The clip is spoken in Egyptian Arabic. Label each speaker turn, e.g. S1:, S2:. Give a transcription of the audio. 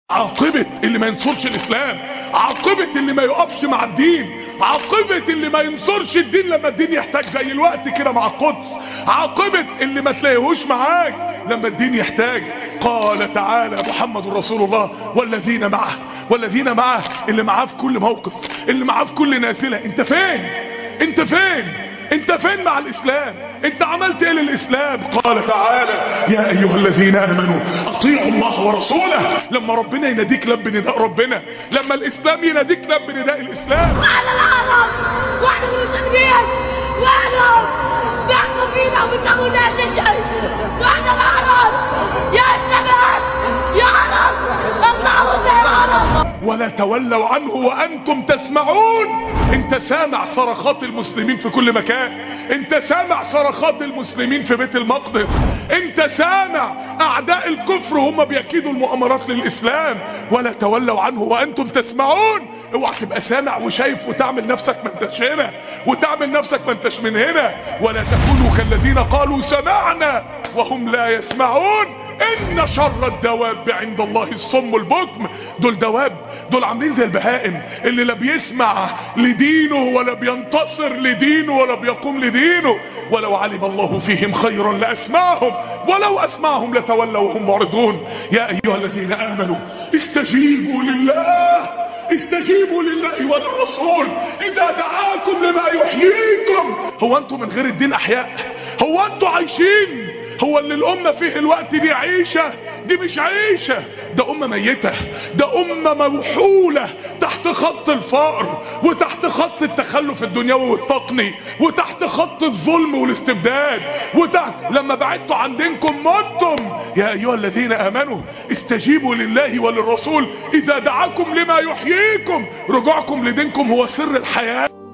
S1: عاقبة اللي ما ينصرش الاسلام عاقبة اللي ما يقفش مع الدين عاقبة اللي ما ينصرش الدين لما الدين يحتاج زي الوقت كده مع القدس عاقبة اللي ما تلاقيهوش معاك لما الدين يحتاج قال تعالى محمد رسول الله والذين معه والذين معه اللي معاه في كل موقف اللي معاه في كل نازلة انت فين انت فين انت فين مع الاسلام انت عملت ايه للاسلام قال تعالى يا ايها الذين امنوا اطيعوا الله ورسوله لما ربنا يناديك لب نداء ربنا لما الاسلام يناديك لب نداء الاسلام
S2: واحنا العرب واحنا المسلمين واحنا بيحكم فينا وبتقول نفس الشيء واحنا العرب يا السماء يا عرب اطلعوا زي العرب
S1: ولا تولوا عنه وانتم تسمعون انت سامع صرخات المسلمين في كل مكان انت سامع صرخات المسلمين في بيت المقدس انت سامع اعداء الكفر هم بيكيدوا المؤامرات للاسلام ولا تولوا عنه وانتم تسمعون اوعى تبقى سامع وشايف وتعمل نفسك ما انتش هنا وتعمل نفسك ما انتش من هنا ولا تكونوا كالذين قالوا سمعنا وهم لا يسمعون ان شر الدواب عند الله الصم البكم دول دواب دول عاملين زي البهائم اللي لا بيسمع لدينه ولا بينتصر لدينه ولا بيقوم لدينه ولو علم الله فيهم خيرا لاسمعهم ولو اسمعهم لتولوا وهم معرضون يا ايها الذين امنوا استجيبوا لله استجيبوا لله وللرسول اذا دعاكم لما يحييكم هو انتم من غير الدين احياء هو انتم عايشين هو اللي الامة فيه الوقت دي عيشة دي مش عيشة ده امة ميتة ده امة موحولة تحت خط الفقر وتحت خط التخلف الدنيوي والتقني وتحت خط الظلم والاستبداد وتحت لما بعدتوا عن دينكم متم يا ايها الذين امنوا استجيبوا لله وللرسول اذا دعاكم لما يحييكم رجوعكم لدينكم هو سر الحياة